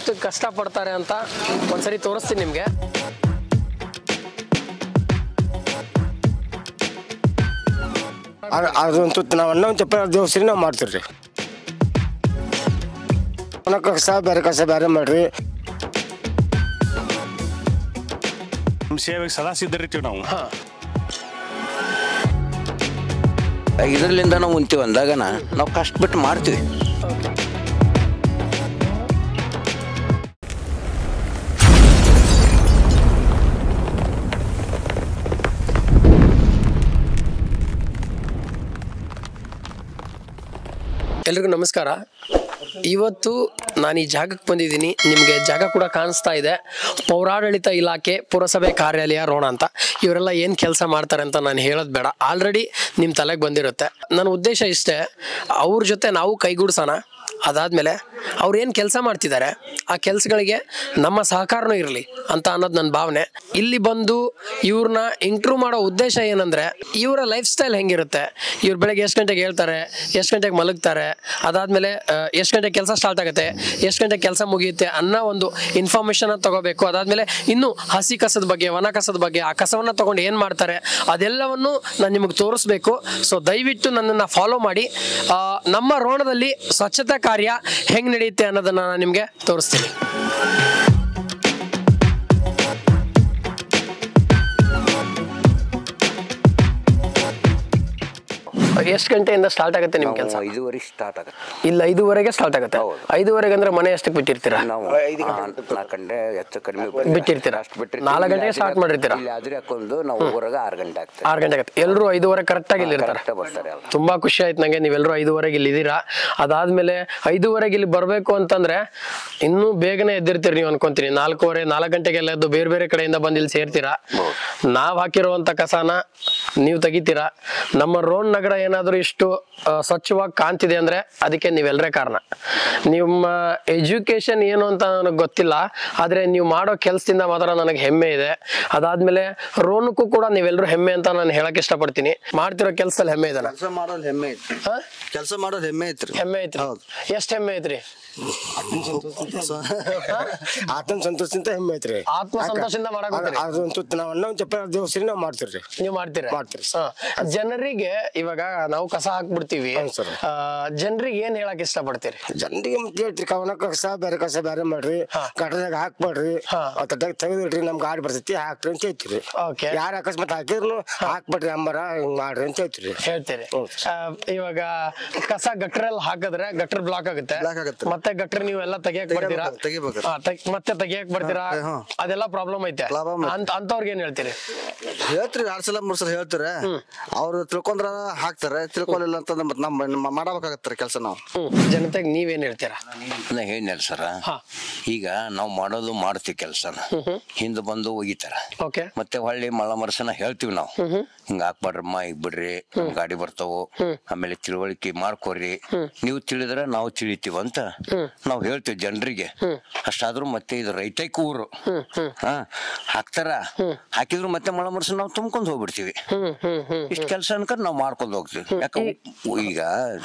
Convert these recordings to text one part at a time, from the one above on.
ಎಷ್ಟು ಕಷ್ಟ ಪಡ್ತಾರೆ ಅಂತ ಒಂದ್ಸರಿ ತೋರಿಸ್ತೀನಿ ನಿಮಗೆ ಅದ್- ಅದಂತೂ ನಾವು ಅನ್ನ ಚಪ್ಪ ದೇವಸ್ಥಾನ ನಾವು ಮಾಡ್ತೀವಿ ರೀ ಒಣ ಕಸ ಬೇರೆ ಕಸ ಬೇರೆ ಮಾಡ್ರಿ ನಮ್ಮ ಸೇವೆಗೆ ಸದಾ ಸಿದ್ಧರಿರ್ತೀವಿ ನಾವು ಇದರಿಂದ ನಾವು ಉಂತೀವಿ ಅಂದಾಗನ ನಾವು ಕಷ್ಟಪಟ್ಟು ಮಾಡ್ತೀವಿ ಎಲ್ರಿಗೂ ನಮಸ್ಕಾರ ಇವತ್ತು ನಾನು ಈ ಜಾಗಕ್ಕೆ ಬಂದಿದ್ದೀನಿ ನಿಮಗೆ ಜಾಗ ಕೂಡ ಕಾಣಿಸ್ತಾ ಇದೆ ಪೌರಾಡಳಿತ ಇಲಾಖೆ ಪುರಸಭೆ ಕಾರ್ಯಾಲಯ ರೋಣ ಅಂತ ಇವರೆಲ್ಲ ಏನು ಕೆಲಸ ಮಾಡ್ತಾರೆ ಅಂತ ನಾನು ಹೇಳೋದು ಬೇಡ ಆಲ್ರೆಡಿ ನಿಮ್ಮ ತಲೆಗೆ ಬಂದಿರುತ್ತೆ ನನ್ನ ಉದ್ದೇಶ ಇಷ್ಟೇ ಅವ್ರ ಜೊತೆ ನಾವು ಕೈಗೂಡ್ಸೋಣ ಅದಾದಮೇಲೆ ಅವ್ರು ಏನು ಕೆಲಸ ಮಾಡ್ತಿದ್ದಾರೆ ಆ ಕೆಲಸಗಳಿಗೆ ನಮ್ಮ ಸಹಕಾರನೂ ಇರಲಿ ಅಂತ ಅನ್ನೋದು ನನ್ನ ಭಾವನೆ ಇಲ್ಲಿ ಬಂದು ಇವ್ರನ್ನ ಇಂಟ್ರೂ ಮಾಡೋ ಉದ್ದೇಶ ಏನಂದರೆ ಇವರ ಲೈಫ್ ಸ್ಟೈಲ್ ಹೆಂಗಿರುತ್ತೆ ಇವ್ರು ಬೆಳಗ್ಗೆ ಎಷ್ಟು ಗಂಟೆಗೆ ಹೇಳ್ತಾರೆ ಎಷ್ಟು ಗಂಟೆಗೆ ಮಲಗ್ತಾರೆ ಅದಾದಮೇಲೆ ಎಷ್ಟು ಗಂಟೆಗೆ ಕೆಲಸ ಸ್ಟಾರ್ಟ್ ಆಗುತ್ತೆ ಎಷ್ಟು ಗಂಟೆಗೆ ಕೆಲಸ ಮುಗಿಯುತ್ತೆ ಅನ್ನೋ ಒಂದು ಇನ್ಫಾರ್ಮೇಷನ್ ತಗೋಬೇಕು ಅದಾದಮೇಲೆ ಇನ್ನು ಹಸಿ ಕಸದ ಬಗ್ಗೆ ವನ ಕಸದ ಬಗ್ಗೆ ಆ ಕಸವನ್ನು ತಗೊಂಡು ಏನು ಮಾಡ್ತಾರೆ ಅದೆಲ್ಲವನ್ನು ನಾನು ನಿಮಗೆ ತೋರಿಸ್ಬೇಕು ಸೊ ದಯವಿಟ್ಟು ನನ್ನನ್ನು ಫಾಲೋ ಮಾಡಿ ಆ, ನಮ್ಮ ರೋಣದಲ್ಲಿ ಸ್ವಚ್ಛತಾ ಕಾರ್ಯ ಹೆಂಗೆ ನಡೆಯುತ್ತೆ ಅನ್ನೋದನ್ನು ನಾನು ನಿಮಗೆ ತೋರಿಸ್ತೀನಿ ಎಷ್ಟು ಗಂಟೆಯಿಂದ ಸ್ಟಾರ್ಟ್ ಆಗುತ್ತೆ ನಿಮ್ಮ ಕೆಲಸ ನಾವು ಐದುವರೆ ಸ್ಟಾರ್ಟ್ ಆಗುತ್ತೆ ಇಲ್ಲ ಐದುವರೆಗೆ ಸ್ಟಾರ್ಟ್ ಆಗುತ್ತೆ ಹೌದು. ಐದುವರೆಗೆ ಅಂದ್ರೆ ಮನೆ ಎಷ್ಟಕ್ಕೆ ಬಿಟ್ಟಿರ್ತೀರಾ ನಾವು ನಾಲ್ಕು ಗಂಟೆ ಹೆಚ್ಚು ಕಡಿಮೆ ಬಂದ್ರೆ ಬಿಟ್ಟಿರ್ತೀರಾ? ಅಷ್ಟು ಬಿಟ್ಟಿರ್ತೀವಿ. ನಾಲ್ಕು ಗಂಟೆಗೆ ಇಲ್ಲಿ start ಆದ್ರೆ- ಮಾಡಿರ್ತೀರಾ? ಇಲ್ಲಿ ಆದ್ರೆ ಹಾಕೊಂಡು ನಾವು ಊರಾಗ ಆರು ಗಂಟೆ ಆಗ್ತದೆ ಆರು ಗಂಟೆ ಆಗುತ್ತೆ ಎಲ್ಲರೂ ಐದುವರೆ ಕರೆಕ್ಟಾಗಿ ಇಲ್ಲಿ ಇರ್ತಾರೆ ಕರೆಕ್ಟ್ ಬರ್ತಾರೆ ಎಲ್ಲ ತುಂಬಾ ಖುಷಿ ಆಯ್ತು ನಂಗೆ ನೀವೆಲ್ಲರೂ ಐದುವರೆಗೆ ಇಲ್ಲಿ ಇದ್ದೀರಾ ಅದಾದ್ಮೇಲೆ ಐದುವರೆಗೆ ಇಲ್ಲಿ ಬರಬೇಕು ಅಂತಂದ್ರೆ ಇನ್ನೂ ಬೇಗನೆ ಎದ್ದಿರ್ತೀರಿ ನೀವು ಅನ್ಕೊಂತೀನಿ ನಾಲ್ಕೂವರೆ ನಾಲ್ಕು ಗಂಟೆಗೆಲ್ಲ ಎದ್ದು ಬೇರೆ ಬೇರೆ ಕಡೆಯಿಂದ ಬಂದು ಇಲ್ಲಿ ಸೇರ್ತೀರಾ ನಾವ್ ಹಾಕಿರುವಂತ ಕಸನ ನೀವು ತೆಗಿತೀರಾ ನಮ್ಮ ರೋಡ್ ನಗರ ಏನಾದರೂ ಇಷ್ಟು ಆ, ಸ್ವಚ್ಛವಾಗಿ ಕಾಣ್ತಿದೆ ಅಂದ್ರೆ ಅದಕ್ಕೆ ನೀವೆಲ್ಲರೇ ಕಾರಣ ನಿಮ್ಮ ಎಜುಕೇಶನ್ ಏನು ಅಂತ ನನಗೆ ಗೊತ್ತಿಲ್ಲ ಆದ್ರೆ ನೀವು ಮಾಡೋ ಕೆಲಸದಿಂದ ಮಾತ್ರ ನನಗೆ ಹೆಮ್ಮೆ ಇದೆ ಅದಾದ್ಮೇಲೆ ರೋಣಕ್ಕೂ ಕೂಡ ನೀವೆಲ್ಲರೂ ಹೆಮ್ಮೆ ಅಂತ ನಾನು ಹೇಳಕ್ ಇಷ್ಟಪಡ್ತೀನಿ ಮಾಡ್ತಿರೋ ಕೆಲಸದಲ್ಲಿ ಹೆಮ್ಮೆ ಇದೆ ಕೆಲಸ ಮಾಡೋದು ಹೆಮ್ಮೆ ಐತ್ರಿ ಹಾ? ಕೆಲಸ ಮಾಡೋದು ಹೆಮ್ಮೆ ಐತ್ರಿ ಹೆಮ್ಮೆ ಐತ್ರಿ ಹೌದು. ಎಷ್ಟ್ ಹೆಮ್ಮೆ ಐತ್ರಿ ಆತನ ಸಂತೋಷದಿಂದ ಹೆಮ್ಮೆ ಐತ್ರಿ ಆತ್ಮ ಸಂತೋಷದಿಂದ ಮಾಡಕ್ ಹೋಗ್ತೀರಿ? ಅದಂತೂ ನಾವು ಅನ್ನ ಚಪ್ಪ ದೇವಸ್ಥಾನ ನಾವು ಮಾಡ್ತೀವಿ ರೀ ನೀವು ಮಾಡ್ತೀರಾ ಮಾಡ್ತೀರಿ ಹಾ. ಜನರಿಗೆ ಇವಾಗ ನಾವು ಕಸ ಹಾಕ್ಬಿಡ್ತೀವಿ ಹೌದು ಸರ್. ಜನರಿಗೆ ಏನ್ ಹೇಳಕ್ ಇಷ್ಟಪಡ್ತೀರಿ ಜನರಿಗೆ ಮತ್ತೆ ಹೇಳ್ತೀರಿ ಕವನ ಕಸ ಬೇರೆ ಕಸ ಬೇರೆ ಮಾಡ್ರಿ ಕಟ್ಟದಾಗ ಹಾಕ್ಬೇಡ್ರಿ ಹಾ. ತಟ್ಟಾಗ ತೆಗೆದಿಡ್ರಿ ನಮ್ ಗಾಡಿ ಬರ್ತೈತಿ ಹಾಕ್ರಿ ಅಂತ ಹೇಳ್ತೀರಿ Okay. ಯಾರ ಅಕಸ್ಮಾತ್ ಹಾಕಿದ್ರು ಹಾಕ್ಬೇಡ್ರಿ ಅಂಬರ ಹಿಂಗ್ ಮಾಡ್ರಿ ಅಂತ ಹೇಳ್ತೀರಿ ಹೇಳ್ತೀರಿ ಹೌದು. ಆ, ಇವಾಗ ಕಸ ಗಟ್ರಲ್ಲಿ ಹಾಕಿದ್ರೆ ಗಟ್ರ ಬ್ಲಾಕ್ ಆಗುತ್ತೆ Block ಆಗುತ್ತೆ. ಮತ್ತೆ ಗಟ್ರ ನೀವು ಎಲ್ಲ ತೆಗಿಯಕ್ ಬರ್ತೀರಾ ತೆಗಿಬೇಕು. ಹಾ, ತೆಗ್- ಮತ್ತೆ ತೆಗಿಯಕ್ ಬರ್ತೀರಾ ಹಾ. ಅದೆಲ್ಲ ಪ್ರಾಬ್ಲಮ್ ಐತೆ Problem ಐತೆ. ಅಂತ ಅಂತವ್ರಿಗೆ ಏನ್ ಹೇಳ್ತೀರಿ ಹೇಳ್ತೀರಿ ಎರಡ್ ಸಲ ಮೂರ್ ಸಲ ಹೇಳ್ತಾರೆ ಅವ್ರು ತಿಳ್ಕೊಂಡ್ರ ಹಾಕ್ತಾರೆ ತಿಳ್ಕೊಲಿಲ್ಲ ಅಂತಂದ್ರೆ ಮತ್ತೆ ನಮ್ಮ ಮಾಡಬೇಕಾಗತ್ತಾರೆ ಕೆಲಸ ನಾವು ಹ್ಮ್ ಜನತೆಗೆ ನೀವೇನ್ ಹೇಳ್ತೀರಾ ನಾ ಹೇಳಿನಲ್ಲ ಸರ ಹಾ. ಈಗ ನಾವು ಮಾಡೋದು ಮಾಡ್ತೀವಿ ಕೆಲಸನ ಹಿಂದೆ ಬಂದು ಒಗಿತಾರ ಓಕೆ ಮತ್ತೆ ಹೊಳ್ಳಿ ಮಳ ಮರಸನ ಹೇಳ್ತೀವಿ ನಾವು ಹಿಂಗ ಹಾಕ್ಬಾಡ್ರಮ್ಮ ಈಗ ಬಿಡ್ರಿ ನಮ್ ಗಾಡಿ ಬರ್ತಾವು ಆಮೇಲೆ ತಿಳುವಳಿಕೆ ಮಾಡ್ಕೊರಿ ನೀವು ತಿಳಿದ್ರೆ ನಾವು ತಿಳಿತೀವಿ ಅಂತ ನಾವು ಹೇಳ್ತೀವಿ ಜನರಿಗೆ ಅಷ್ಟಾದ್ರೂ ಮತ್ತೆ ಇದು ರೈತೈಕ ಊರು ಹಾ ಹಾಕ್ತಾರ ಹಾಕಿದ್ರು ಮತ್ತೆ ಮಳ ಮರಸ ನಾವು ತುಂಬ್ಕೊಂಡ್ ಹೋಗ್ಬಿಡ್ತೀವಿ ಹ್ಮ್ ಹ್ಮ್ ಹ್ಮ್ ಇಷ್ಟ ಕೆಲಸ ಅನ್ಕೊಂಡ್ ನಾವು ಮಾಡ್ಕೊಂಡ್ ಹೋಗ್ತೀವಿ ಯಾಕ ಈಗ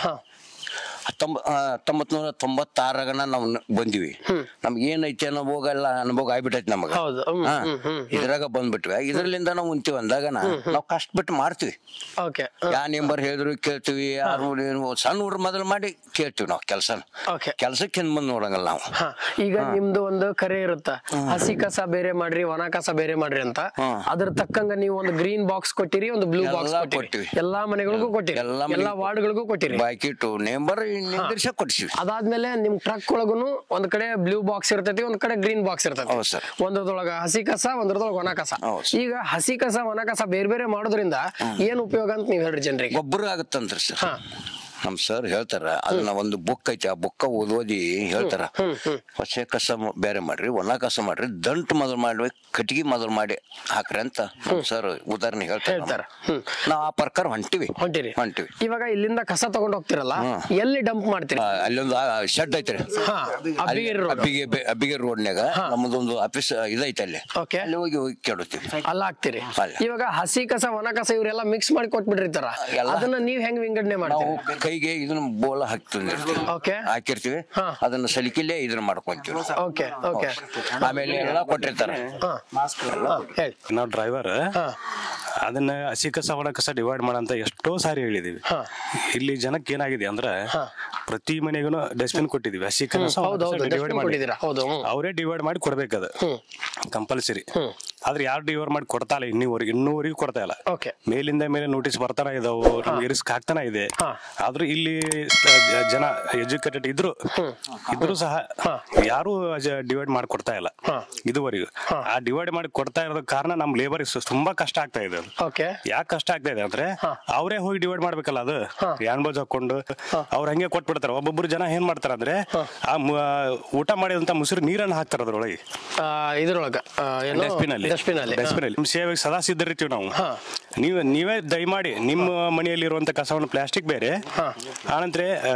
ಹತ್ತೊಂಬ ಹತ್ತೊಂಬತ್ ನೂರ ತೊಂಬತ್ತಾರಗನ ನಾವು ನ- ಬಂದಿವಿ ನಮ್ಗೆ ಏನೈತಿ ಅನ್ನೋ ಹೋಗಲ್ಲ ಅನುಭವ ಆಗ್ಬಿಟ್ಟೈತಿ ನಮಗ ಹೌದು. ಹ್ಮ್, ಹಾ. ಹ್ಮ್, ಹ್ಮ್, ಇದ್ರಾಗ ಬಂದ್ಬಿಟ್ವಿ ಇದ್ರಲಿಂದ ನಾವು ಉಂತೀವಿ ಅಂದಾಗನ ನಾವು ಕಷ್ಟಪಟ್ಟು ಮಾಡ್ತೀವಿ ಓಕೆ ಯಾ ನಂಬರ್ ಹೇಳಿದ್ರು ಕೇಳ್ತೀವಿ ಯಾರು ಏನು ಸಣ್ಣ ಹುಡ್ರು ಮೊದಲು ಮಾಡಿ ಕೇಳ್ತೀವಿ ನಾವು ಕೆಲ್ಸನ ಓಕೆ ಕೆಲ್ಸಕ್ಕೆ ಹಿಂದ್ ಮುಂದ್ ನೋಡಂಗಲ್ಲ ನಾವು ಹಾ ಈಗ ನಿಮ್ದು ಒಂದು ಕರೆ ಇರುತ್ತ ಹಸಿ ಕಸ ಬೇರೆ ಮಾಡ್ರಿ ಒಣ ಕಸ ಬೇರೆ ಮಾಡ್ರಿ ಅಂತ ಅದ್ರ ತಕ್ಕಂಗ ನೀವು ಒಂದು ಗ್ರೀನ್ ಬಾಕ್ಸ್ ಕೊಟ್ಟಿರಿ ಒಂದು ಬ್ಲೂ ಬಾಕ್ಸ್ ಎಲ್ಲಾ ಕೊಟ್ಟಿರಿ ಕೊಟ್ಟಿವಿ. ಎಲ್ಲಾ ಮನೆಗಳಿಗೂ ಕೊಟ್ಟಿರಿ ಎಲ್ಲಾ ಎಲ್ಲಾ ಮನೆಗೂ ವಾರ್ಡ್ಗಳಿಗೂ ಕೊಟ್ಟಿರಿ ಬಾಯ್ಕಿಟ್ಟು ನೇಂಬರ್ ನಿಂದಿರ್ಸ ಕೊಡ್ಸಿವಿ ಅದಾದ್ಮೇಲೆ ನಿಮ್ ಟ್ರಕ್ ಒಳಗುನು ಒಂದ್ ಕಡೆ ಬ್ಲೂ ಬಾಕ್ಸ್ ಇರ್ತೈತಿ ಒಂದ್ ಕಡೆ ಗ್ರೀನ್ ಬಾಕ್ಸ್ ಇರ್ತೈತಿ ಹೌದ್ sir. ಒಂದ್ರದೊಳಗ ಹಸಿ ಕಸ ಒಂದ್ರದೊಳಗ ಒಣ ಕಸ ಹೌದ್ sir. ಈಗ ಹಸಿ ಕಸ ಒಣ ಕಸ ಬೇರೆ ಬೇರೆ ಮಾಡೋದ್ರಿಂದ ಏನ್ ಉಪಯೋಗ ಅಂತ ನೀವ್ ಹೇಳ್ರಿ ಜನರಿಗೆ ಗೊಬ್ಬರ ಆಗತ್ತಂತ್ರಿ ಸರ್ ಹಾ. ನಮ್ ಸರ್ ಹೇಳ್ತಾರ ಅದನ್ನ ಒಂದು ಬುಕ್ ಐತಿ ಆ ಬುಕ್ಕ ಓದ್ ಓದಿ ಹೇಳ್ತಾರ ಹೊಸ ಕಸ ಮ- ಬೇರೆ ಮಾಡ್ರಿ ಒಣ ಕಸ ಮಾಡ್ರಿ ದಂಟ್ ಮೊದಲು ಮಾಡಿ ಕಟ್ಟಿಗೆ ಮೊದಲು ಮಾಡಿ ಹಾಕ್ರಿ ಅಂತ ನಮ್ ಸರ್ ಉದಾಹರಣೆ ಹೇಳ್ತಾರ ಹೇಳ್ತಾರ. ಹ್ಮ್. ನಾವ್ ಆ ಪ್ರಕಾರ ಹೊಂಟಿವಿ ಹೊಂಟಿರಿ ಹೊಂಟಿವಿ ಇವಾಗ ಇಲ್ಲಿಂದ ಕಸ ತಗೊಂಡ್ ಹೋಗ್ತಿರಲ್ಲ ಎಲ್ಲಿ ಡಂಪ್ ಮಾಡ್ತೀರಿ ಆ, ಅಲ್ಲೊಂದು ಶೆಡ್ ಐತ್ರಿ ಹಾ ಅಬ್ಬಿಗೆ road. ಅಬ್ಬಿಗೆ ಬೆ- ಅಬ್ಬಿಗೆ ರೋಡ್ನ್ಯಾಗ ನಮ್ಮದೊಂದು ಆಫೀಸ್ ಇದೈತೆ ಅಲ್ಲಿ Okay. ಅಲ್ಲಿ ಹೋಗಿ ಹೋಗಿ ಕೆಡುತ್ತೀವಿ ಅಲ್ಲ ಹಾಕ್ತಿರಿ ಅಲ್ಲ. ಇವಾಗ ಹಸಿ ಕಸ ಒಣ ಕಸ ಇವರೆಲ್ಲ ಮಿಕ್ಸ್ ಮಾಡಿ ಕೊಟ್ಬಿಟ್ಟಿರ್ತಾರ ಎಲ್ಲ- ಅದನ್ನ ನೀವ್ ಹೆಂಗ್ ವಿಂಗಡಣೆ ನಾವು ಮಾಡ್ತೀರಿ ಕೈಗೆ ಇದನ್ನ ಬೋಲ ಹಾಕ್ತಿರ್ತೀವಿ ಓಕೆ ಹಾಕಿರ್ತೀವಿ ಹಾ. ಅದನ್ನ ಸಲಿಕಿಲ್ಲೇ ಇದನ್ನ ಮಾಡ್ಕೊಂತೀವಿ ನಾವು. ಓಕೆ ಓಕೆ ಆಮೇಲೆ ಎಲ್ಲ ಕೊಟ್ಟಿರ್ತಾರೆ ಹಾ ಹಾ, ಹೇಳಿ ನಾವು ಡ್ರೈವರ್ ಹಾ ಅದನ್ನ ಹಸಿ ಕಸ ಒಣ ಕಸ ಡಿವೈಡ್ ಮಾಡಂತ ಎಷ್ಟೋ ಸಾರಿ ಹೇಳಿದೀವಿ ಹಾ. ಇಲ್ಲಿ ಜನಕ್ಕೆ ಏನಾಗಿದೆ ಅಂದ್ರೆ ಹಾ. ಪ್ರತಿ ಮನೆಗೂ ಡಸ್ಟ್ಬಿನ್ ಕೊಟ್ಟಿದೀವಿ ಹಸಿ ಕಸ ಹೌದು, ಹೌದು, dustbin ಕೊಟ್ಟಿದ್ದೀರಾ, ಹೌದು, ಹ್ಮ್. ಅವರೇ ಡಿವೈಡ್ ಮಾಡಿ ಕೊಡ್ಬೇಕದ ಕಂಪಲ್ಸರಿ ಆದ್ರೆ ಯಾರು ಡಿವೈಡ್ ಮಾಡಿ ಕೊಡ್ತಾ ಇಲ್ಲ ಇನ್ನೂವರೆಗೆ ಇನ್ನೂವರೆಗೂ ಕೊಡ್ತಾ ಇಲ್ಲ ಓಕೆ ಮೇಲಿಂದ ಮೇಲೆ ನೋಟಿಸ್ ಬರ್ತಾನೆ ಇದಾವು ನಮ್ಗೆ ರಿಸ್ಕ್ ಆಗ್ತಾನೆ ಇದೆ ಹಾ. ಆದ್ರೂ ಇಲ್ಲಿ ಜ- ಜನ ಎಜುಕೇಟೆಡ್ ಇದ್ರು ಇದ್ರು ಸಹ ಯಾರು ಡಿವೈಡ್ ಮಾಡಿ ಕೊಡ್ತಾ ಇಲ್ಲ ಹಾ. ಇದುವರೆಗೂ ಆ ಡಿವೈಡ್ ಮಾಡಿ ಕೊಡ್ತಾ ಇರೋದ ಕಾರಣ ನಮ್ ಲೇಬರ್ ತುಂಬಾ ಕಷ್ಟ ಆಗ್ತಾ ಇದೆ ಅದು ಓಕೆ ಯಾಕೆ ಕಷ್ಟ ಆಗ್ತಾ ಇದೆ ಅಂದ್ರೆ ಅವರೇ ಹೋಗಿ ಡಿವೈಡ್ ಮಾಡ್ಬೇಕಲ್ಲ ಅದು ಹ್ಯಾಂಡ್ ಬಾಜ್ ಹಾಕೊಂಡು ಅವ್ರ ಹಂಗೆ ಕೊಟ್ಬಿಡ್ತಾರೆ ಒಬ್ಬೊಬ್ರು ಜನ ಏನ್ ಮಾಡ್ತಾರ ಅಂದ್ರೆ ಆ ಮು- ಊಟ ಮಾಡಿದಂತ ಮುಸುರು ನೀರನ್ನ ಹಾಕ್ತಾರ ಅದ್ರೊಳಗೆ ಇದ್ರೊಳಗ ಆ, ಏನು ಡಸ್ಟ್ಬಿನ್ ಅಲ್ಲಿ ಡಸ್ಟ್ಬಿನ್ ಅಲ್ಲಿ ಡಸ್ಟ್ಬಿನ್ ಅಲ್ಲಿ ನಿಮ್ ಸೇವೆಗೆ ಸದಾ ಸಿದ್ಧರಿರ್ತೀವಿ ನಾವು ಹಾ. ನೀವು ನೀವೇ ದಯಮಾಡಿ ನಿಮ್ಮ ಮನೆಯಲ್ಲಿ ಇರುವಂತ ಕಸವನ್ನು ಪ್ಲಾಸ್ಟಿಕ್ ಬೇರೆ ಆನಂತರ ಆ,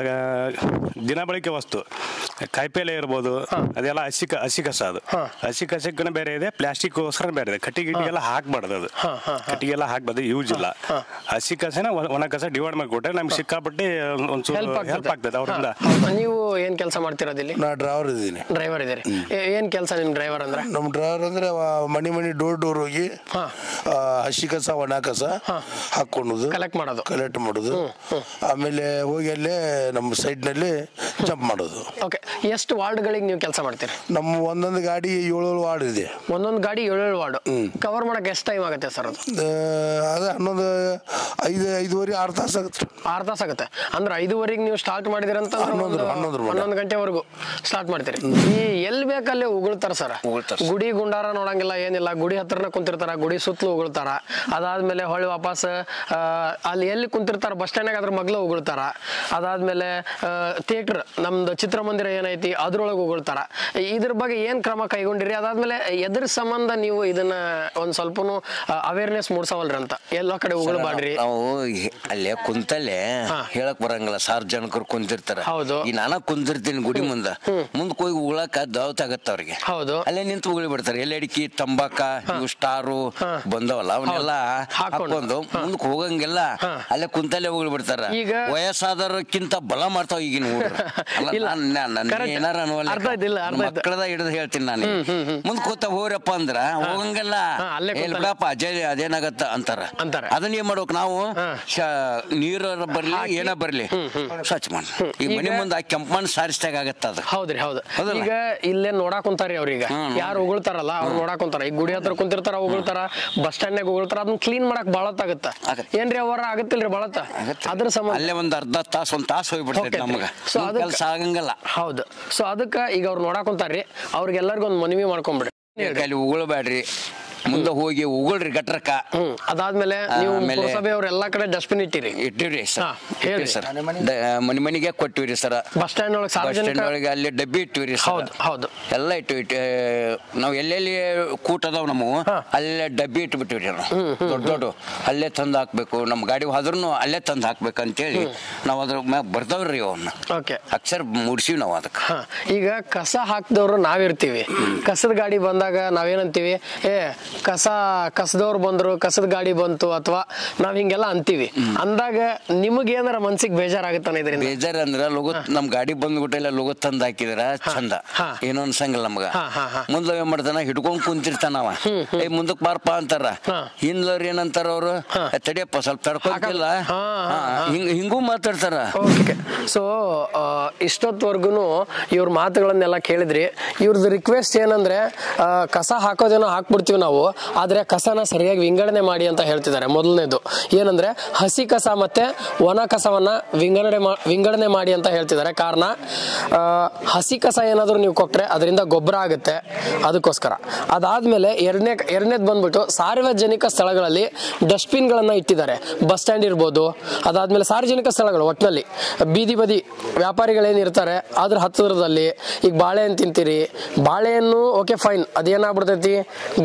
ದಿನ ಬಳಕೆ ವಸ್ತು ಕಾಯಿಪಲ್ಲೆ ಇರ್ಬೋದು ಅದೆಲ್ಲ ಹಸಿ ಕ- ಹಸಿ ಕಸ ಅದು ಹಸಿ ಕಸಕ್ಕೂ ಬೇರೆ ಇದೆ ಪ್ಲಾಸ್ಟಿಕ್ ಗೋಸ್ಕರ ಬೇರೆ ಇದೆ ಕಟ್ಟಿಗೆ ಗಿಟ್ಟಿಗೆಲ್ಲ ಹಾಕ್ಬಾರ್ದು ಅದು ಕಟ್ಟಿಗೆ ಎಲ್ಲ ಹಾಕ್ಬಾರ್ದು ಯೂಸ್ ಇಲ್ಲ ಹಸಿ ಕಸನ ಒಣ- ಒಣ ಕಸ ಡಿವೈಡ್ ಮಾಡಿಕೊಟ್ರೆ ನಮ್ಗೆ ಸಿಕ್ಕಾಪಟ್ಟೆ ಒಂದ್- ಒಂಚೂರು ಹೆಲ್ಪ್ ಹೆಲ್ಪ್ ಆಗ್ತದೆ ಅವರಿಂದ ನೀವು ಏನ್ ಕೆಲಸ ಮಾಡ್ತಿರೋದು ಇಲ್ಲಿ ನಾ ಡ್ರೈವರ್ ಇದ್ದೀನಿ ಡ್ರೈವರ್ ಇದೀರಿ ಏ- ಏನ್ ಕೆಲಸ ನಿಮ್ ಡ್ರೈವರ್ ಅಂದ್ರೆ ನಮ್ಮ ಡ್ರೈವರ್ ಅಂದ್ರೆ ಅವ ಮನೆ ಮನೆ ಡೋರ್ ಡೋರ್ ಹೋಗಿ ಹಾ. ಆ, ಹಸಿ ಕಸ ಒಣ ಕಸ ಹಾಕೊಳ್ಳೋದು ಕಲೆಕ್ಟ್ ಮಾಡೋದು ಕಲೆಕ್ಟ್ ಮಾಡೋದು ಆಮೇಲೆ ಹೋಗಿ ಅಲ್ಲೇ ನಮ್ಮ ಸೈಡ್ ನಲ್ಲಿ ಜಂಪ್ ಮಾಡೋದು ಓಕೆ ಎಷ್ಟು ವಾರ್ಡ್ಗಳಿಗೆ ನೀವು ಕೆಲಸ ಮಾಡ್ತೀರಿ ನಮ್ಮ ಒಂದೊಂದು ಗಾಡಿ ಏಳೇಳು ವಾರ್ಡ್ ಇದೆ ಒಂದೊಂದು ಗಾಡಿ ಏಳೇಳು ವಾರ್ಡ್ ಕವರ್ ಮಾಡಕ್ ಎಷ್ಟು ಟೈಮ್ ಆಗುತ್ತೆ ಸರ್ ಅದು ಆ, ಅದೇ ಹನ್ನೊಂದು ಐದು ಐದುವರೆ ಆರು ತಾಸು ಆಗುತ್ತೆ ಆರು ತಾಸು ಆಗುತ್ತೆ ಅಂದ್ರೆ ಐದುವರೆಗೆ ನೀವು ಸ್ಟಾರ್ಟ್ ಮಾಡಿದಿರಂತ ಹನ್ನೊಂದ್ರ- ಹನ್ನೊಂದ್ರ ಮಟ. ಹನ್ನೊಂದು ಗಂಟೆವರೆಗೂ ಸ್ಟಾರ್ಟ್ ಮಾಡ್ತೀರಿ ಈ ಎಲ್ಲಿ ಬೇಕಲ್ಲೇ ಉಗುಳ್ತಾರ ಸರ್ ಉಗುಳ್ತಾರ. ಗುಡಿ ಗುಂಡಾರ ನೋಡಂಗಿಲ್ಲ ಏನಿಲ್ಲ ಗುಡಿ ಹತ್ರನ ಕುಂತಿರ್ತಾರ ಗುಡಿ ಸುತ್ತಲೂ ಉಗುಳ್ತಾರ ಅದಾದ್ಮೇಲೆ ಹೊಳ್ಳಿ ವಾಪಸ್ ಆ, ಅಲ್ಲಿ ಎಲ್ಲಿ ಕುಂತಿರ್ತಾರ ಬಸ್ ಸ್ಟ್ಯಾಂಡ್ನಾಗ ಅದ್ರ ಮಗ್ಲ ಉಗುಳ್ತಾರ ಅದಾದ್ಮೇಲೆ ಥಿಯೇಟರ್ ನಮ್ದು ಚಿತ್ರಮಂದಿರ ಏನೈತಿ ಅದ್ರೊಳಗೆ ಉಗುಳ್ತಾರ ಇದ್ರ ಬಗ್ಗೆ ಏನ್ ಕ್ರಮ ಕೈಗೊಂಡಿರಿ ಅದಾದ್ಮೇಲೆ ಎದ್ರ ಸಂಬಂಧ ನೀವು ಇದನ್ನ ಒಂದ್ ಸ್ವಲ್ಪನು ಅವೇರ್ನೆಸ್ ಮೂಡ್ಸವಲ್ರಿ ಅಂತ ಎಲ್ಲೋ ಕಡೆ ಉಗುಳ್ಬಾಡ್ರಿ ನಾವು ಹೆ- ಅಲ್ಲೇ ಕುಂತಲ್ಲೇ ಹಾ. ಹೇಳಕ್ ಬರಂಗಿಲ್ಲ ಸಾರ್ವಜನಿಕರು ಕುಂತಿರ್ತಾರ ಹೌದು. ಈ ನಾನ ಕುಂತಿರ್ತೀನಿ ಗುಡಿ ಮುಂದ ಮುಂದಕ್ಕೆ ಹೋಗಿ ಉಗಳಾಕ ದಾವತ್ ಆಗತ್ತ ಅವ್ರಿಗೆ ಹೌದು ಅಲ್ಲೇ ನಿಂತು ಉಗುಳಿ ಬಿಡ್ತಾರೆ ಎಲೆ ಅಡಿಕೆ ತಂಬಾಕ ಇವು ಸ್ಟಾರು ಬಂದವಲ್ಲ ಅವನ್ನೆಲ್ಲ ಹಾಕೊಂಡು. ಹಾಕೊಂಡು ಮುಂದಕ್ಕೆ ಹೋಗಂಗಿಲ್ಲ ಅಲ್ಲೇ ಕುಂತಲ್ಲೇ ಉಗುಳಿ ಬಿಡ್ತಾರ ಈಗ- ವಯಸ್ಸಾದವ್ರಕ್ಕಿಂತ ಬಲ ಮಾಡ್ತಾವ ಈಗಿನ ಹುಡುಗ್ರು. ಅಲ್ಲ, ಇಲ್ಲ. ನಾನ್- ನಾನ್- ನಾನ್ Correct. ಏನಾರ ಅನ್ನುವಲ್ಲ ಅರ್ಥ ಆಯ್ತು, ಇಲ್ಲ, ಅರ್ಥ ಆಯ್ತು. ಮಕ್ಕಳದ ಹಿಡಿದು ಹೇಳ್ತೀನಿ ನಾನು ಮುಂದ್ ಕೂತ ಹೋರಪ್ಪ ಅಂದ್ರ ಹೋಗಂಗಿಲ್ಲ ಹಾ, ಅಲ್ಲೇ ಏ, ಕೂತಲ್ಲೇ. ಬಿಡಪ್ಪ ಅಜಯ್ ಅದೇನಾಗತ್ತ ಅಂತಾರ ಅಂತಾರೆ. ಅದನ್ನ ಏನ್ ಮಾಡ್ಬೇಕು ನಾವು ಶ- ನೀರ ಬರ್ಲಿ ಏನ ಬರ್ಲಿ ಸ್ವಚ್ಛ ಮಾಡಿ ಈ ಮನೆ ಈಗ- ಮುಂದೆ ಆ ಕೆಂಪಣ್ಣ ಸಾರಿಸ್ದಾಗ ಆಗತ್ತ ಅದು ಹೌದ್ರಿ ಹೌದು ಹೌದಲ್ಲ? ಈಗ ಇಲ್ಲೇ ನೋಡಾಕ್ ಕುಂತಾರಿ ಅವ್ರೀಗ ಹ್ಮ್. ಯಾರು ಉಗುಳ್ತಾರಲ್ಲ ಅವ್ರು ನೋಡಾಕ್ ಕುಂತಾರ ಈಗ ಗುಡಿ ಹತ್ರ ಕುಂತಿರ್ತಾರ ಉಗುಳ್ತಾರ ಬಸ್ ಸ್ಟ್ಯಾಂಡ್ನಾಗ ಉಗುಳ್ತಾರ ಅದನ್ನ ಕ್ಲೀನ್ ಮಾಡಕ್ ಬಾಳತ್ ಆಗತ್ತ ಆಗತ್ತೆ. ಏನ್ರಿ ಅವರ ಆಗತ್ತಿಲ್ರಿ ಬಾಳತ್ತ ಅದ್ರ ಸಂಬಂಧ ಅಲ್ಲೇ ಒಂದ್ ಅರ್ಧ ತಾಸು ಒಂದ್ ತಾಸು ಹೋಗ್ಬಿಡ್ತೈತಿ ಹೋಗ್ತೈತ್ರಿ. ನಮಗ So ಅದಕ್ಕ- ಕೆಲಸ ಆಗಂಗಿಲ್ಲ ಹೌದು ಸೊ ಅದಕ್ಕ ಈಗ ಅವ್ರು ನೋಡಾಕ್ ಕುಂತಾರ್ರಿ ಅವ್ರಿಗೆಲ್ಲರಿಗೂ ಒಂದ್ ಮನವಿ ಮಾಡ್ಕೊಂಬಿಡ್ರಿ ಅಲ್ಲಿ ಉಗುಳ್ಬೇಡ್ರಿ ಮುಂದೆ ಹೋಗಿ ಉಗುಳ್ರಿ ಗಟ್ರಕ್ಕ ಹ್ಮ್ ಅದಾದ್ಮೇಲೆ ನೀವು ಆಮೇಲೆ- ಪುರಸಭೆ ಅವ್ರ ಎಲ್ಲಾ ಕಡೆ ಡಸ್ಟ್ಬಿನ್ ಇಟ್ಟಿರಿ ಇಟ್ಟಿವ್ರಿ ಸರ್ ಹಾ, ಹೇಳ್ರಿ. ಸರ್ ಮನೆ ಮನೆಗೆ ಕೊಟ್ಟಿವ್ರಿ ಸರ್ ಬಸ್ ಸ್ಟ್ಯಾಂಡ್ ಒಳಗೆ ಬಸ್ ಸಾರ್ವಜನಿಕ ಸ್ಟ್ಯಾಂಡ್ ಒಳಗೆ ಅಲ್ಲಿ ಡಬ್ಬಿ ಇಟ್ಟಿವ್ರಿ ಸರ್ ಹೌದು ಹೌದು ಎಲ್ಲ ಇಟ್ಟು ಇಟ್ಟು ನಾವು ಎಲ್ಲೆಲ್ಲಿ ಕೂಟ ಅದಾವ ನಮ್ಮ ಅಲ್ಲೇ ಡಬ್ಬಿ ಇಟ್ಟು ಬಿಟ್ಟಿವ್ರಿ ನಾವು ದೊಡ್ಡ ದೊಡ್ಡ ಅಲ್ಲೇ ತಂದು ಹಾಕ್ಬೇಕು ನಮ್ಮ ಗಾಡಿ ಹೋದ್ರೂ ಅಲ್ಲೇ ತಂದು ಹಾಕ್ಬೇಕು ಅಂತೇಳಿ ನಾವು ಅದ್ರ ಮ್ಯಾಗ ಬರ್ತಾವ್ರಿ ಅವನ್ನ ಓಕೆ ಅಕ್ಷರ ಮೂಡ್ಸಿವಿ ನಾವು ಅದಕ್ಕೆ ಹಾ, ಈಗ ಕಸ ಹಾಕ್ದವ್ರು ನಾವಿರ್ತೀವಿ ಕಸದ ಗಾಡಿ ಬಂದಾಗ ನಾವೇನಂತೀವಿ ಏ ಕಸ ಕಸದವ್ರು ಬಂದ್ರು ಕಸದ ಗಾಡಿ ಬಂತು ಅಥವಾ ನಾವ್ ಹಿಂಗೆಲ್ಲ ಅಂತೀವಿ ಅಂದಾಗ ನಿಮಗೇನಾರ ಮನ್ಸಿಗೆ ಬೇಜಾರಾಗುತ್ತಾನೆ ಇದರಿಂದ ಬೇಜಾರ್ ಅಂದ್ರ ಲಗು ನಮ್ ಗಾಡಿ ಬಂದ್ಬಿಟ್ಟಿಲ್ಲ ಲಗು ತಂದ್ ಹಾಕಿದ್ರ ಚಂದ ಹಾ. ಏನೋ ಅನ್ಸಂಗಿಲ್ಲ ನಮಗ ಹಾ, ಹಾ, ಹಾ. ಮುಂದ ಏನ್ ಮಾಡ್ತಾನ ಹಿಡ್ಕೊಂಡ್ ಕುಂತಿರ್ತಾನ ಅವ ಏ ಮುಂದಕ್ ಬಾರಪ್ಪ ಅಂತಾರ ಹಾ. ಹಿಂದ್ಲವ್ರ ಏನಂತಾರ ಅವ್ರು "ಏ, ತಡಿಯಪ್ಪ ಸ್ವಲ್ಪ ತಡ್ಕೊಂತಿಲ್ಲ ಹಾ, ಹಾ, ಹಾ. ಹಿಂಗ ಹಿಂಗೂ ಮಾತಾಡ್ತಾರ ಓಕೆ ಸೊ ಇಷ್ಟೊತ್ತವರೆಗೂ ಇವ್ರ ಮಾತುಗಳನ್ನೆಲ್ಲ ಕೇಳಿದ್ರಿ ಇವ್ರದ್ದು ರಿಕ್ವೆಸ್ಟ್ ಏನಂದ್ರೆ ಆ, ಕಸ ಹಾಕೋದೇನೋ ಹಾಕ್ಬಿಡ್ತೀವಿ ನಾವು ಆದ್ರೆ ಕಸನ ಸರಿಯಾಗಿ ವಿಂಗಡಣೆ ಮಾಡಿ ಅಂತ ಹೇಳ್ತಿದ್ದಾರೆ ಮೊದಲನೇದು ಏನಂದ್ರೆ ಹಸಿ ಕಸ ಮತ್ತೆ ಒಣ ಕಸವನ್ನ ವಿಂಗಡಣೆ ಮಾ ವಿಂಗಡಣೆ ಮಾಡಿ ಅಂತ ಹೇಳ್ತಿದ್ದಾರೆ ಕಾರಣ ಆ, ಹಸಿ ಕಸ ಏನಾದರೂ ನೀವು ಕೊಟ್ರೆ ಅದರಿಂದ ಗೊಬ್ಬರ ಆಗುತ್ತೆ ಅದಕ್ಕೋಸ್ಕರ ಅದಾದ್ಮೇಲೆ ಎರಡನೇ ಎರಡನೇದು ಬಂದ್ಬಿಟ್ಟು ಸಾರ್ವಜನಿಕ ಸ್ಥಳಗಳಲ್ಲಿ ಡಸ್ಟ್ಬಿನ್ಗಳನ್ನ ಇಟ್ಟಿದ್ದಾರೆ ಬಸ್ ಸ್ಟ್ಯಾಂಡ್ ಇರ್ಬೋದು ಅದಾದ್ಮೇಲೆ ಸಾರ್ವಜನಿಕ ಸ್ಥಳಗಳು ಒಟ್ಟಿನಲ್ಲಿ ಬೀದಿ ಬದಿ ವ್ಯಾಪಾರಿಗಳೇನಿರ್ತಾರೆ ಅದ್ರ ಹತ್ತಿರದಲ್ಲಿ ಈಗ ಬಾಳೆಹಣ್ಣು ತಿಂತೀರಿ ಬಾಳೆಹಣ್ಣು ಓಕೆ ಫೈನ್ ಅದೇನಾಗ್ಬಿಡ್ತೈತಿ ಗೊಬ್ಬರ ಆಗ್ಬಿಡ್ತೈತಿ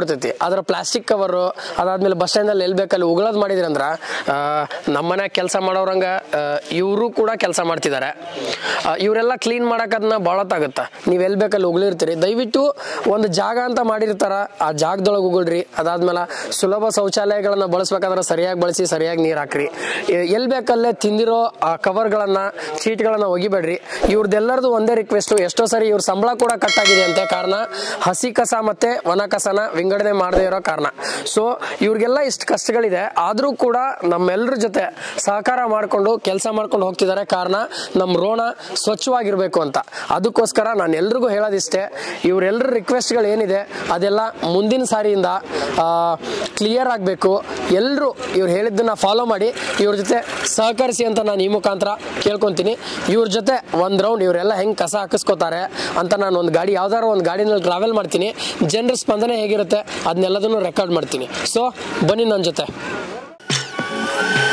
ಬರ್ತೈತಿ ಅದ್ರ ಪ್ಲಾಸ್ಟಿಕ್ ಕವರು ಅದಾದ್ಮೇಲೆ ಬಸ್ ಸ್ಟ್ಯಾಂಡಲ್ಲಿ ಎಲ್ಲಿ ಬೇಕಲ್ಲಿ ಉಗಳೋದು ಮಾಡಿದ್ರಿ ಅಂದ್ರ ಆ, ನಮ್ಮನೆ ಕೆಲಸ ಮಾಡೋರಂಗ ಇವರು ಕೂಡ ಕೆಲಸ ಮಾಡ್ತಿದ್ದಾರೆ ಆ, ಇವರೆಲ್ಲ ಕ್ಲೀನ್ ಮಾಡಕ್ ಅದನ್ನ ಭಾಳತ್ತಾಗತ್ತ ನೀವು ಎಲ್ಲಿ ಬೇಕಲ್ಲಿ ಉಗಳಿರ್ತೀರಿ ದಯವಿಟ್ಟು ಒಂದು ಜಾಗ ಅಂತ ಮಾಡಿರ್ತಾರ ಆ ಜಾಗದೊಳಗೆ ಉಗುಳ್ರಿ ಅದಾದ್ಮೇಲೆ ಸುಲಭ ಶೌಚಾಲಯಗಳನ್ನ ಬಳಸ್ಬೇಕಾದ್ರೆ ಸರಿಯಾಗಿ ಬಳಸಿ ಸರಿಯಾಗಿ ನೀರು ಹಾಕ್ರಿ ಎಲ್ಲಿ ಬೇಕಲ್ಲೇ ತಿಂದಿರೋ ಆ ಕವರ್ಗಳನ್ನ ಚೀಟ್ಗಳನ್ನ ಒಗಿಬೇಡ್ರಿ ಇವ್ರದ್ದೆಲ್ಲರದು ಒಂದೇ ರಿಕ್ವೆಸ್ಟ್ ಎಷ್ಟೋ ಸರಿ ಇವ್ರ ಸಂಬಳ ಕೂಡ ಕಟ್ ಆಗಿದೆ ಅಂತೆ ಕಾರಣ ಹಸಿ ಕಸ ಮತ್ತೆ ಒಣ ಕಸನ ವಿಂಗಡಣೆ ಮಾಡದೇ ಇರೋ ಕಾರಣ ಸೊ ಇವ್ರಿಗೆಲ್ಲ ಇಷ್ಟು ಕಷ್ಟಗಳಿದೆ ಆದ್ರೂ ಕೂಡ ನಮ್ಮೆಲ್ಲರ ಜೊತೆ ಸಹಕಾರ ಮಾಡಿಕೊಂಡು ಕೆಲಸ ಮಾಡ್ಕೊಂಡು ಹೋಗ್ತಿದ್ದಾರೆ ಕಾರಣ ನಮ್ಮ ರೋಣ ಸ್ವಚ್ಛವಾಗಿರ್ಬೇಕು ಅಂತ ಅದಕ್ಕೋಸ್ಕರ ನಾನು ಎಲ್ರಿಗೂ ಹೇಳೋದಿಷ್ಟೇ ಇವರೆಲ್ಲರ ರಿಕ್ವೆಸ್ಟ್ಗಳು ಏನಿದೆ ಅದೆಲ್ಲ ಮುಂದಿನ ಸಾರಿಯಿಂದ ಕ್ಲಿಯರ್ ಆಗಬೇಕು ಎಲ್ಲರೂ ಇವ್ರು ಹೇಳಿದ್ದನ್ನ ಫಾಲೋ ಮಾಡಿ ಇವ್ರ ಜೊತೆ ಸಹಕರಿಸಿ ಅಂತ ನಾನು ಈ ಮುಖಾಂತರ ಕೇಳ್ಕೊತೀನಿ ಇವ್ರ ಜೊತೆ ಒಂದು ರೌಂಡ್ ಇವರೆಲ್ಲ ಹೆಂಗೆ ಕಸ ಹಾಕಿಸ್ಕೋತಾರೆ ಅಂತ ನಾನು ಒಂದು ಗಾಡಿ ಯಾವ್ದಾದ್ರು ಒಂದು ಗಾಡಿನಲ್ಲಿ ಟ್ರಾವೆಲ್ ಮಾಡ್ತೀನಿ ಜನರ ಸ್ಪಂದನೆ ಹೇಗಿರುತ್ತೆ ಅದನ್ನೆಲ್ಲದನ್ನು ರೆಕಾರ್ಡ್ ಮಾಡ್ತೀನಿ ಸೊ ಬನ್ನಿ ನನ್ನ ಜೊತೆ